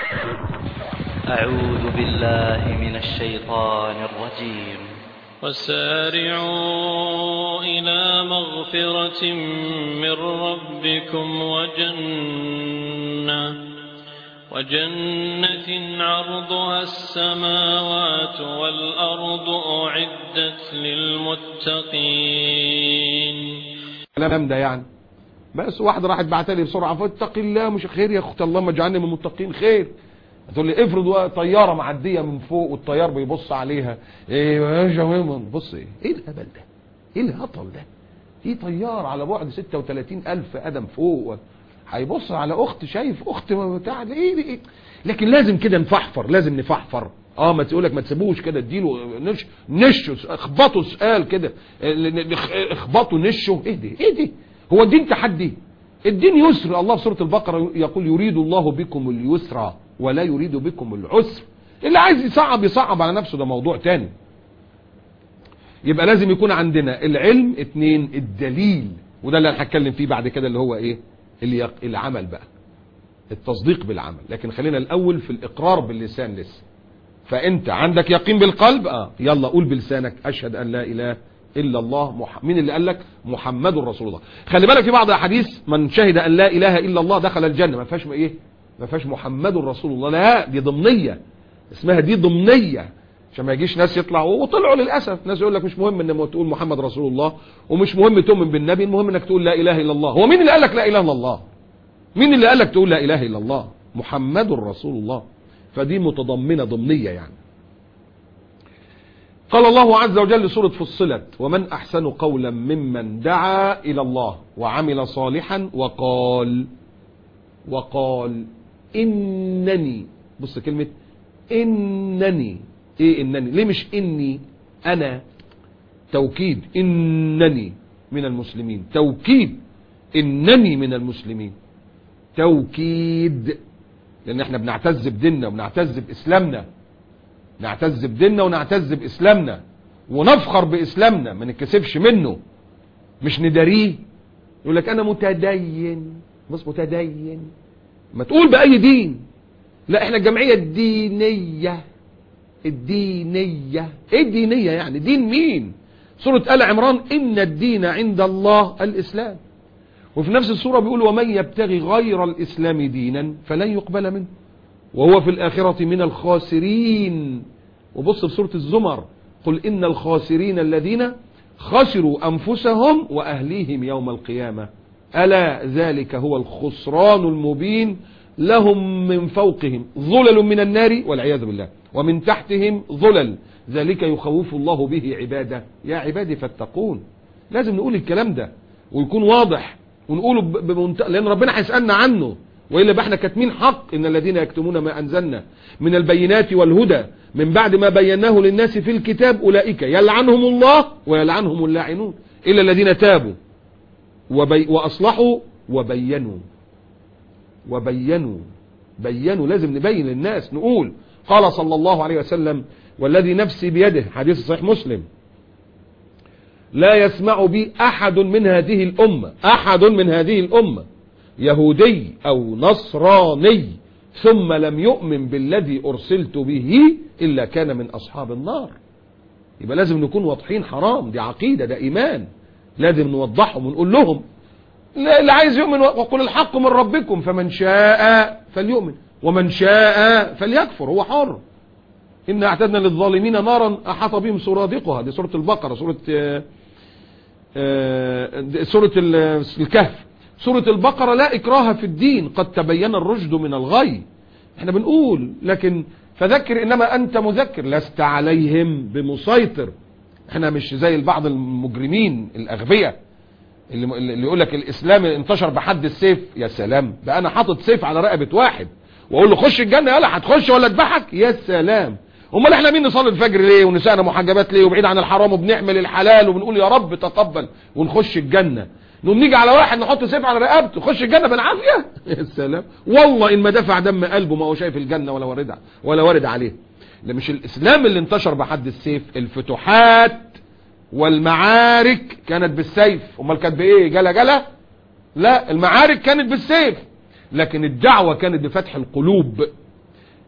أعوذ بالله من الشيطان الرجيم وسارعوا إلى مغفرة من ربكم وجنة وجنة عرضها السماوات والأرض أعدت للمتقين الكلام ده يعني بس واحدة راحت بعتها لي بسرعة فاتق الله مش خير يا اخت اللهم اجعلني من المتقين خير تقول لي افرض بقى طيارة معدية من فوق والطيار بيبص عليها ايه يا جماعة بص ايه ايه الهبل ده ايه الهطل ده في طيار على بعد 36 الف قدم فوق هيبص على اخت شايف اخت بتاع ايه ايه لكن لازم كده نفحفر لازم نفحفر اه ما تقولك ما تسيبوش كده اديله نش نشه اخبطه سؤال كده اخبطه نشه ايه دي ايه دي هو الدين تحدي الدين يسر الله في سوره البقره يقول يريد الله بكم اليسر ولا يريد بكم العسر اللي عايز يصعب يصعب على نفسه ده موضوع تاني يبقى لازم يكون عندنا العلم اتنين الدليل وده اللي هنتكلم فيه بعد كده اللي هو ايه اللي العمل بقى التصديق بالعمل لكن خلينا الاول في الاقرار باللسان لسه فانت عندك يقين بالقلب اه يلا قول بلسانك اشهد ان لا اله الا الله مح... مين اللي قال لك محمد رسول الله خلي بالك في بعض الاحاديث من شهد ان لا اله الا الله دخل الجنه ما فيهاش ايه ما فيهاش محمد رسول الله لا دي ضمنيه اسمها دي ضمنيه عشان ما يجيش ناس يطلعوا وطلعوا للاسف ناس يقول لك مش مهم ان تقول محمد رسول الله ومش مهم تؤمن بالنبي المهم انك تقول لا اله الا الله هو مين اللي قال لك لا اله الا الله مين اللي قال لك تقول لا اله الا الله محمد رسول الله فدي متضمنه ضمنيه يعني قال الله عز وجل سورة فصلت ومن أحسن قولا ممن دعا إلى الله وعمل صالحا وقال وقال إنني بص كلمة إنني إيه إنني ليه مش إني أنا توكيد إنني من المسلمين توكيد إنني من المسلمين توكيد لأن احنا بنعتز بديننا وبنعتز بإسلامنا نعتز بديننا ونعتز بإسلامنا ونفخر بإسلامنا ما نتكسفش منه مش نداريه يقول لك أنا متدين بص متدين ما تقول بأي دين لا احنا الجمعية الدينية الدينية ايه الدينية يعني دين مين سورة آل عمران إن الدين عند الله الإسلام وفي نفس السورة بيقول ومن يبتغي غير الإسلام دينا فلن يقبل منه وهو في الآخرة من الخاسرين وبص في سورة الزمر قل إن الخاسرين الذين خسروا أنفسهم وأهليهم يوم القيامة ألا ذلك هو الخسران المبين لهم من فوقهم ظلل من النار والعياذ بالله ومن تحتهم ظلل ذلك يخوف الله به عباده يا عبادي فاتقون لازم نقول الكلام ده ويكون واضح ونقوله بمنت... لأن ربنا هيسألنا عنه وإلا بقى احنا كاتمين حق إن الذين يكتمون ما أنزلنا من البينات والهدى من بعد ما بيناه للناس في الكتاب أولئك يلعنهم الله ويلعنهم اللاعنون إلا الذين تابوا وبي... وأصلحوا وبينوا وبينوا بينوا لازم نبين للناس نقول قال صلى الله عليه وسلم والذي نفسي بيده حديث صحيح مسلم لا يسمع بي أحد من هذه الأمة أحد من هذه الأمة يهودي أو نصراني ثم لم يؤمن بالذي أرسلت به إلا كان من أصحاب النار يبقى لازم نكون واضحين حرام دي عقيدة ده إيمان لازم نوضحهم ونقول لهم اللي عايز يؤمن وقل الحق من ربكم فمن شاء فليؤمن ومن شاء فليكفر هو حر إن اعتدنا للظالمين نارا أحاط بهم سرادقها دي سورة البقرة سورة سورة الكهف سورة البقرة لا إكراه في الدين قد تبين الرشد من الغي احنا بنقول لكن فذكر إنما أنت مذكر لست عليهم بمسيطر احنا مش زي بعض المجرمين الأغبياء اللي, اللي يقول لك الإسلام انتشر بحد السيف يا سلام بقى أنا حاطط سيف على رقبة واحد وأقول له خش الجنة يلا هتخش ولا اذبحك يا سلام امال احنا مين نصلي الفجر ليه ونسائنا محجبات ليه وبعيد عن الحرام وبنعمل الحلال وبنقول يا رب تقبل ونخش الجنة نقوم نيجي على واحد نحط سيف على رقبته خش الجنة بالعافية يا سلام والله ان ما دفع دم قلبه ما هو شايف الجنة ولا وارد ولا وارد عليه ده مش الاسلام اللي انتشر بحد السيف الفتوحات والمعارك كانت بالسيف امال كانت بايه جلا جلا لا المعارك كانت بالسيف لكن الدعوة كانت بفتح القلوب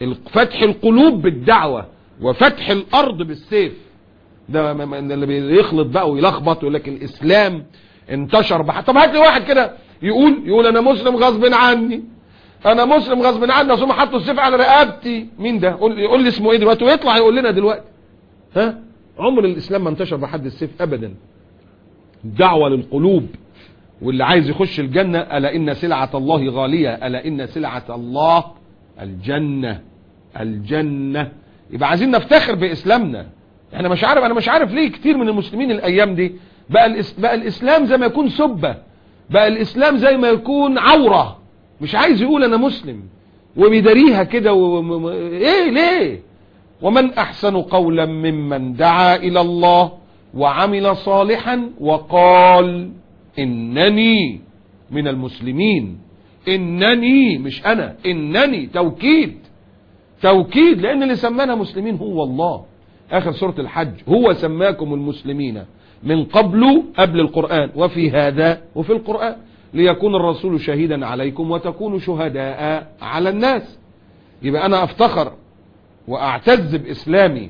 ال- فتح القلوب بالدعوة وفتح الارض بالسيف ده ما- ما- اللي بيخلط بقى ويلخبط ويقول لك الاسلام انتشر بح... طب هات لي واحد كده يقول يقول انا مسلم غصب عني انا مسلم غصب عني اصل هم حطوا السيف على رقبتي مين ده قول لي قول لي اسمه ايه دلوقتي ويطلع يقول لنا دلوقتي ها عمر الاسلام ما انتشر بحد السيف ابدا دعوة للقلوب واللي عايز يخش الجنة ألا إن سلعة الله غالية ألا إن سلعة الله الجنة الجنة يبقى عايزين نفتخر بإسلامنا احنا مش عارف انا مش عارف ليه كتير من المسلمين الايام دي بقى, الإس بقى الاسلام زي ما يكون سبة بقى الاسلام زي ما يكون عورة مش عايز يقول انا مسلم وبيداريها كده و... و- و- ايه ليه ومن احسن قولا ممن دعا الى الله وعمل صالحا وقال انني من المسلمين انني مش انا انني توكيد توكيد لان اللي سمانا مسلمين هو الله اخر سورة الحج هو سماكم المسلمين من قبل قبل القرآن وفي هذا وفي القرآن ليكون الرسول شهيدا عليكم وتكونوا شهداء على الناس يبقى انا افتخر واعتز باسلامي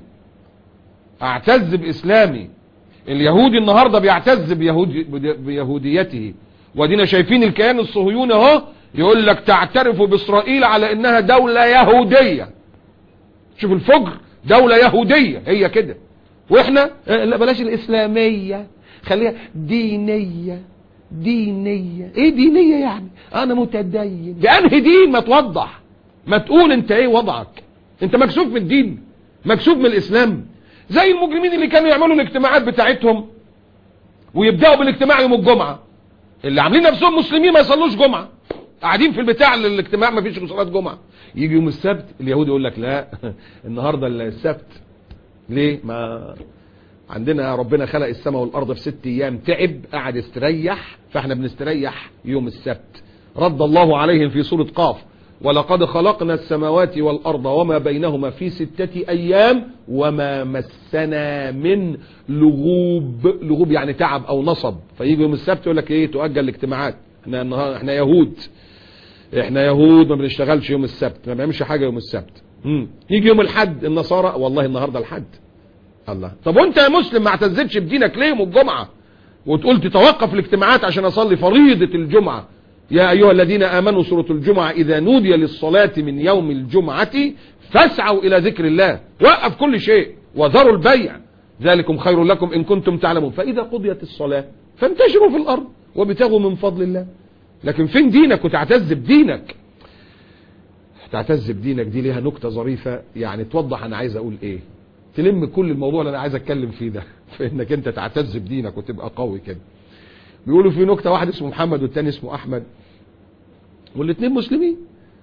اعتز باسلامي اليهودي النهاردة بيعتز بيهودي بيهوديته ودينا شايفين الكيان الصهيوني اهو يقول لك تعترف باسرائيل على انها دولة يهودية شوف الفجر دولة يهودية هي كده واحنا آه، لا بلاش الاسلامية خليها دينية دينية ايه دينية يعني انا متدين بانهي دين ما توضح ما تقول انت ايه وضعك انت مكسوف من الدين مكسوف من الاسلام زي المجرمين اللي كانوا يعملوا الاجتماعات بتاعتهم ويبدأوا بالاجتماع يوم الجمعة اللي عاملين نفسهم مسلمين ما يصلوش جمعة قاعدين في البتاع الاجتماع ما فيش صلاة جمعة يجي يوم السبت اليهود يقول لك لا النهاردة السبت ليه ما عندنا ربنا خلق السماء والارض في ست ايام تعب قعد استريح فاحنا بنستريح يوم السبت رد الله عليهم في سورة قاف ولقد خلقنا السماوات والارض وما بينهما في ستة ايام وما مسنا من لغوب لغوب يعني تعب او نصب فيجي يوم السبت يقول لك ايه تؤجل الاجتماعات احنا النهار- احنا يهود احنا يهود ما بنشتغلش يوم السبت ما بنعملش حاجة يوم السبت مم. يجي يوم الحد النصارى والله النهاردة الحد الله طب وانت يا مسلم ما اعتزتش بدينك ليه يوم الجمعة وتقول تتوقف الاجتماعات عشان اصلي فريضة الجمعة يا ايها الذين امنوا سورة الجمعة اذا نودي للصلاة من يوم الجمعة فاسعوا الى ذكر الله وقف كل شيء وذروا البيع ذلكم خير لكم ان كنتم تعلمون فاذا قضيت الصلاة فانتشروا في الارض وابتغوا من فضل الله لكن فين دينك وتعتز بدينك تعتز بدينك دي ليها نكتة ظريفة يعني توضح انا عايز اقول ايه تلم كل الموضوع اللي انا عايز اتكلم فيه ده فانك انت تعتز بدينك وتبقى قوي كده بيقولوا في نكتة واحد اسمه محمد والتاني اسمه احمد والاتنين مسلمين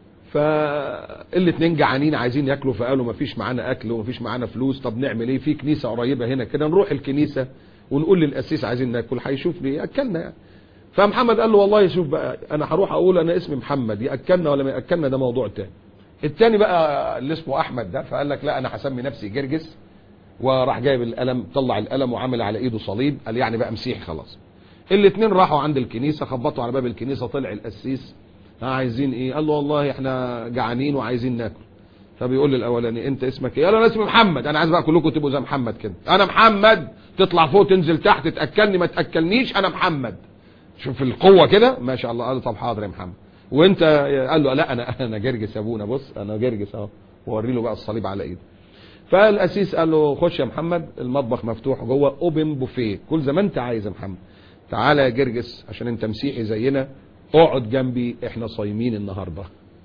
فالاتنين جعانين عايزين ياكلوا فقالوا مفيش معانا اكل ومفيش معانا فلوس طب نعمل ايه في كنيسة قريبة هنا كده نروح الكنيسة ونقول للقسيس عايزين ناكل هيشوف لي ياكلنا يعني فمحمد قال له والله شوف بقى انا هروح اقول انا اسمي محمد ياكلنا ولا ما ياكلنا ده موضوع تاني التاني بقى اللي اسمه احمد ده فقال لك لا انا هسمي نفسي جرجس وراح جايب القلم طلع القلم وعمل على ايده صليب قال يعني بقى مسيحي خلاص الاثنين راحوا عند الكنيسة خبطوا على باب الكنيسة طلع القسيس ها عايزين ايه قال له والله احنا جعانين وعايزين ناكل فبيقول للاولاني انت اسمك ايه قال له انا اسمي محمد انا عايز بقى كلكم تبقوا زي محمد كده انا محمد تطلع فوق تنزل تحت تاكلني ما تاكلنيش انا محمد شوف القوة كده ما شاء الله قال له طب حاضر يا محمد وانت قال له لا انا انا جرجس يا ابونا بص انا جرجس اهو ووري له بقى الصليب على ايده فالاسيس قال له خش يا محمد المطبخ مفتوح جوه اوبن بوفيه كل زي ما انت عايز يا محمد تعالى يا جرجس عشان انت مسيحي زينا اقعد جنبي احنا صايمين النهارده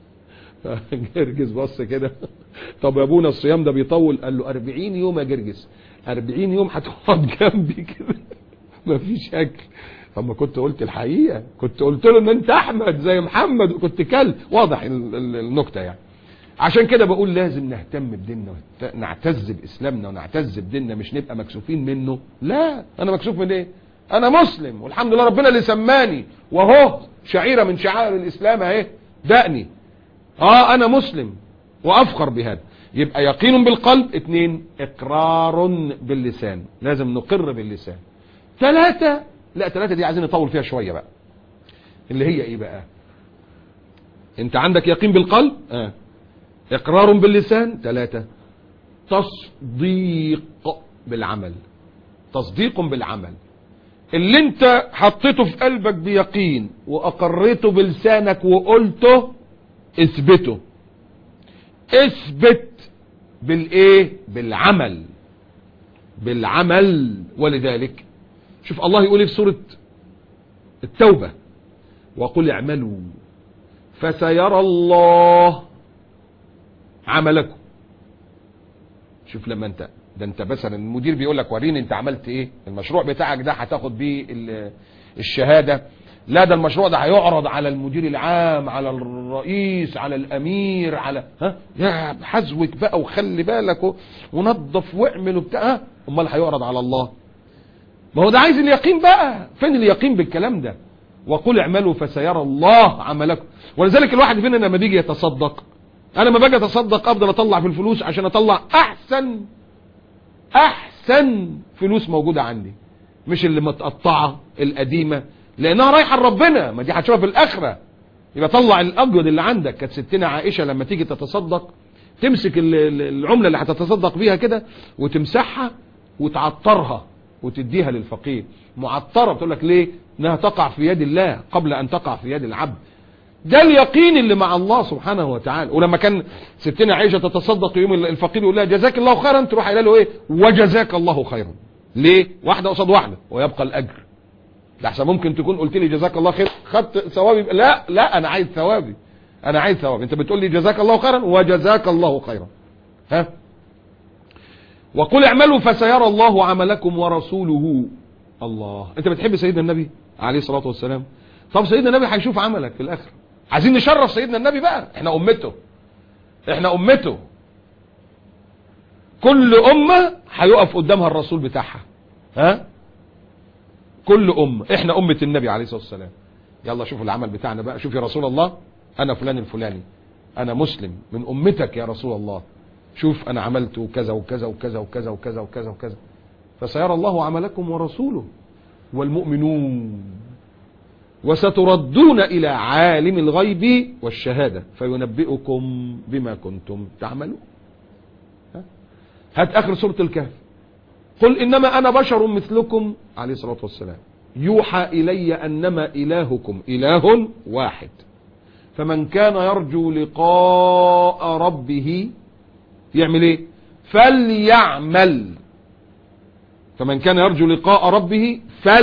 جرجس بص كده طب يا ابونا الصيام ده بيطول قال له 40 يوم يا جرجس 40 يوم هتقعد جنبي كده مفيش اكل طب ما كنت قلت الحقيقه كنت قلت له ان انت احمد زي محمد وكنت كلب واضح ال- ال- النكته يعني عشان كده بقول لازم نهتم بديننا ونهت- نعتز باسلامنا ونعتز بديننا مش نبقى مكسوفين منه لا انا مكسوف من ايه انا مسلم والحمد لله ربنا اللي سماني وهو شعيره من شعائر الاسلام اهي دقني اه انا مسلم وافخر بهذا يبقى يقين بالقلب اتنين اقرار باللسان لازم نقر باللسان ثلاثة لا ثلاثة دي عايزين نطول فيها شوية بقى اللي هي ايه بقى انت عندك يقين بالقلب اه اقرار باللسان ثلاثة تصديق بالعمل تصديق بالعمل اللي انت حطيته في قلبك بيقين واقريته بلسانك وقلته اثبته اثبت بالايه بالعمل بالعمل ولذلك شوف الله يقول إيه في سورة التوبة وقل اعملوا فسيرى الله عملكم شوف لما انت ده انت مثلا المدير بيقول لك وريني انت عملت ايه المشروع بتاعك ده هتاخد بيه ال- الشهادة لا ده المشروع ده هيعرض على المدير العام على الرئيس على الامير على ها يا حزوك بقى وخلي بالك و- ونظف واعمل وبتاع ها امال هيعرض على الله ما هو ده عايز اليقين بقى فين اليقين بالكلام ده وقل اعملوا فسيرى الله عملكم ولذلك الواحد فينا لما بيجي يتصدق انا لما باجي اتصدق افضل اطلع في الفلوس عشان اطلع احسن احسن فلوس موجودة عندي مش اللي متقطعة القديمة لانها رايحة لربنا ما دي هتشوفها في الاخرة يبقى طلع الاجود اللي عندك كانت ستنا عائشة لما تيجي تتصدق تمسك ال- ال- العملة اللي هتتصدق بيها كده وتمسحها وتعطرها وتديها للفقير معطرة بتقول لك ليه انها تقع في يد الله قبل ان تقع في يد العبد ده اليقين اللي مع الله سبحانه وتعالى ولما كان ستنا عائشة تتصدق يوم الفقير يقول لها جزاك الله خيرا تروح قايله له ايه وجزاك الله خيرا ليه واحدة قصاد واحدة ويبقى الاجر ده احسن ممكن تكون قلت لي جزاك الله خير خدت ثوابي لا لا انا عايز ثوابي انا عايز ثوابي انت بتقول لي جزاك الله خيرا وجزاك الله خيرا ها وقل اعملوا فسيرى الله عملكم ورسوله الله انت بتحب سيدنا النبي عليه الصلاة والسلام طب سيدنا النبي هيشوف عملك في الاخر عايزين نشرف سيدنا النبي بقى احنا امته احنا امته كل امة هيقف قدامها الرسول بتاعها ها كل امة احنا امة النبي عليه الصلاة والسلام يلا شوفوا العمل بتاعنا بقى شوف يا رسول الله انا فلان الفلاني انا مسلم من امتك يا رسول الله شوف انا عملت كذا وكذا وكذا وكذا وكذا وكذا وكذا فسيرى الله عملكم ورسوله والمؤمنون وستردون إلى عالم الغيب والشهادة فينبئكم بما كنتم تعملون ها؟ هات آخر سورة الكهف قل إنما أنا بشر مثلكم عليه الصلاة والسلام يوحى إلي أنما إلهكم إله واحد فمن كان يرجو لقاء ربه يعمل ايه فليعمل فمن كان يرجو لقاء ربه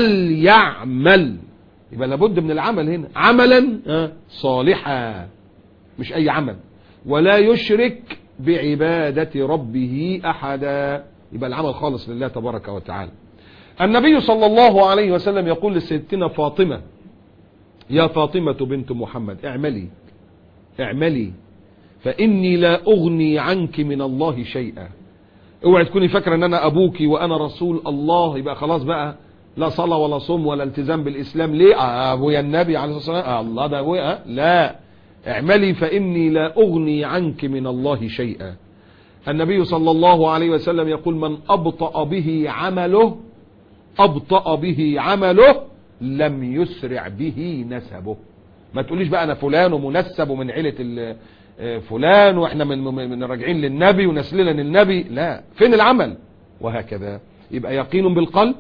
فليعمل يبقى لابد من العمل هنا عملا آه، صالحا مش اي عمل ولا يشرك بعبادة ربه احدا يبقى العمل خالص لله تبارك وتعالى النبي صلى الله عليه وسلم يقول لسيدتنا فاطمة يا فاطمة بنت محمد اعملي اعملي فإني لا أغني عنك من الله شيئا اوعي تكوني فاكرة ان انا ابوكي وانا رسول الله يبقى خلاص بقى لا صلاة ولا صوم ولا التزام بالاسلام ليه آه ابويا النبي عليه الصلاة والسلام آه الله ده ابويا آه لا اعملي فإني لا أغني عنك من الله شيئا النبي صلى الله عليه وسلم يقول من أبطأ به عمله أبطأ به عمله لم يسرع به نسبه ما تقوليش بقى أنا فلان ومنسب ومن عيلة ال- آه، فلان وإحنا من, من من راجعين للنبي ونسلنا للنبي لا فين العمل وهكذا يبقى يقين بالقلب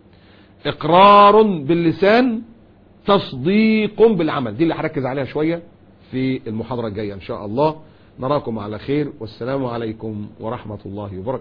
إقرار باللسان تصديق بالعمل دي اللي هركز عليها شوية في المحاضرة الجاية إن شاء الله نراكم على خير والسلام عليكم ورحمة الله وبركاته